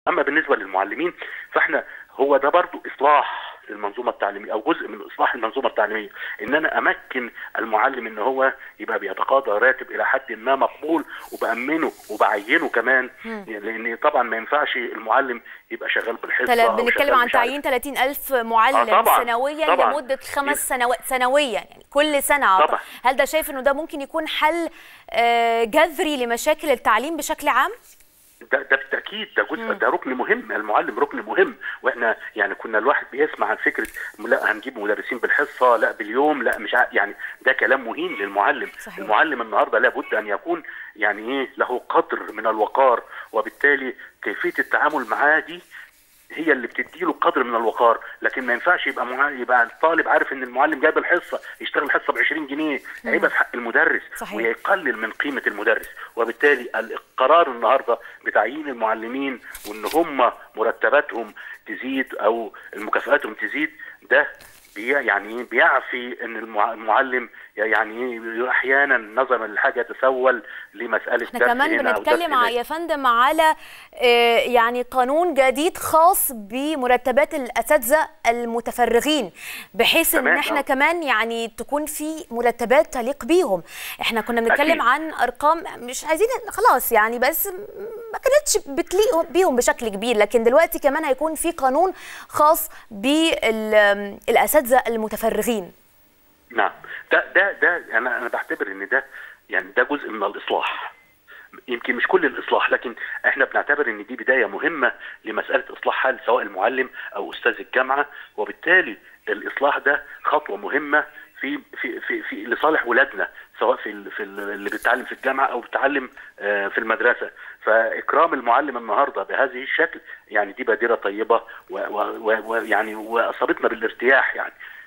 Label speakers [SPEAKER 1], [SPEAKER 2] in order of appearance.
[SPEAKER 1] اما بالنسبه للمعلمين فاحنا هو ده برضو اصلاح للمنظومه التعليميه او جزء من اصلاح المنظومه التعليميه ان انا امكن المعلم ان هو يبقى بيتقاضى راتب الى حد ما مقبول وبامنه وبعينه كمان لان طبعا ما ينفعش المعلم يبقى شغال بالحصه
[SPEAKER 2] تل...
[SPEAKER 1] أو
[SPEAKER 2] بنتكلم
[SPEAKER 1] شغال
[SPEAKER 2] عن
[SPEAKER 1] مش عارف.
[SPEAKER 2] تعيين 30000 معلم
[SPEAKER 1] آه طبعاً،
[SPEAKER 2] سنويا
[SPEAKER 1] طبعاً.
[SPEAKER 2] لمده خمس سنوات سنويا يعني كل سنه أعتقد.
[SPEAKER 1] طبعاً.
[SPEAKER 2] هل ده شايف انه ده ممكن يكون حل آه، جذري لمشاكل التعليم بشكل عام؟
[SPEAKER 1] ده ده بالتاكيد ده جزء ده ركن مهم المعلم ركن مهم واحنا يعني كنا الواحد بيسمع عن فكره لا هنجيب مدرسين بالحصه لا باليوم لا مش ع... يعني ده كلام مهين للمعلم
[SPEAKER 2] صحيح.
[SPEAKER 1] المعلم النهارده لابد ان يكون يعني ايه له قدر من الوقار وبالتالي كيفيه التعامل معاه دي هي اللي بتديله قدر من الوقار لكن ما ينفعش يبقى مع... يبقى الطالب عارف ان المعلم جايب الحصه يشتغل الحصه ب 20 جنيه عيبه في حق المدرس
[SPEAKER 2] صحيح.
[SPEAKER 1] ويقلل من قيمه المدرس وبالتالي القرار النهارده بتعيين المعلمين وان هم مرتباتهم تزيد او مكافاتهم تزيد ده بي يعني إيه؟ بيعفي ان المع- المعلم يعني إيه احيانا نظرا للحاجه يتسول لمساله
[SPEAKER 2] احنا
[SPEAKER 1] درس
[SPEAKER 2] كمان
[SPEAKER 1] هنا أو درس
[SPEAKER 2] بنتكلم ع-
[SPEAKER 1] هناك.
[SPEAKER 2] يا فندم على آه، يعني قانون جديد خاص بمرتبات الاساتذه المتفرغين بحيث ان
[SPEAKER 1] تمام،
[SPEAKER 2] احنا
[SPEAKER 1] آه.
[SPEAKER 2] كمان يعني تكون في مرتبات تليق بيهم احنا كنا بنتكلم
[SPEAKER 1] أكيد.
[SPEAKER 2] عن ارقام مش عايزين خلاص يعني بس م- ما كانتش بتليق بيهم بشكل كبير لكن دلوقتي كمان هيكون في قانون خاص بالاساتذه المتفرغين
[SPEAKER 1] نعم ده ده ده انا انا بعتبر ان ده يعني ده جزء من الاصلاح يمكن مش كل الاصلاح لكن احنا بنعتبر ان دي بدايه مهمه لمساله اصلاح حال سواء المعلم او استاذ الجامعه وبالتالي الاصلاح ده خطوه مهمه في في في, في لصالح ولادنا سواء في ال في ال اللي بيتعلم في الجامعه او بيتعلم آه، في المدرسه فاكرام المعلم النهارده بهذه الشكل يعني دي بادره طيبه ويعني واصابتنا بالارتياح يعني